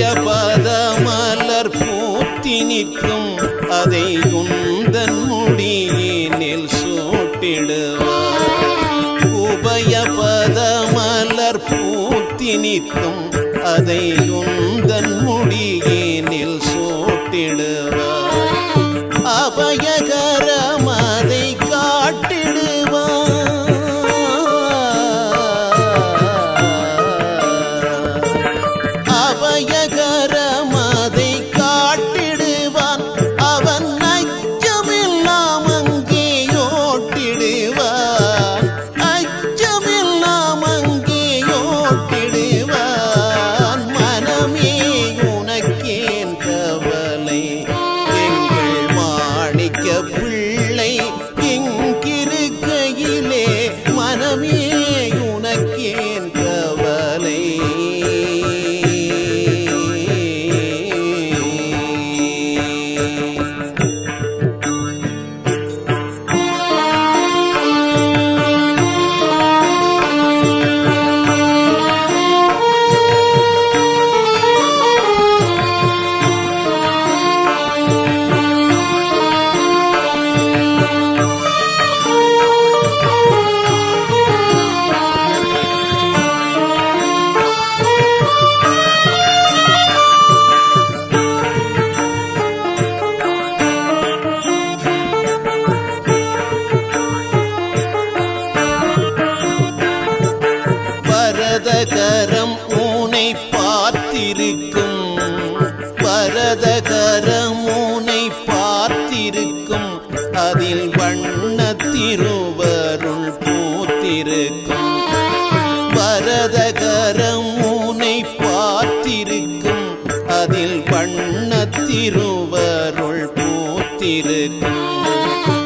பதமலர் பூத்தி நிற்கும் அதை உந்தன் முடியினில் சூட்டிடுவார் உபய பதமலர் பூத்தி நிற்கும் அதை உந்தன் முடியினில் சூட்டிடுவார் அபயகரம் அதை காட்டிடுவான் அபயகரம் அதை காட்டிடுவான் அவன் அச்சமில்லாம் அங்கே ஓட்டிடுவான் அச்சமில்லாம் அங்கே ஓட்டிடுவான் மனமே உனக்கேன் கவலை எங்கள் மாணிக்க பிள்ளை இங்கிருக்கையிலே மனமே உனக்கேன் கவலை பரதகரம் ஊனை பார்த்திருக்கும் பரதகரம் ஊனை பார்த்திருக்கும் அதில் வண்ண திருவருள் பூத்திருக்கும் பரதகரம் ஊனை பார்த்திருக்கும் அதில் வண்ண திருவருள் பூத்திருக்கும்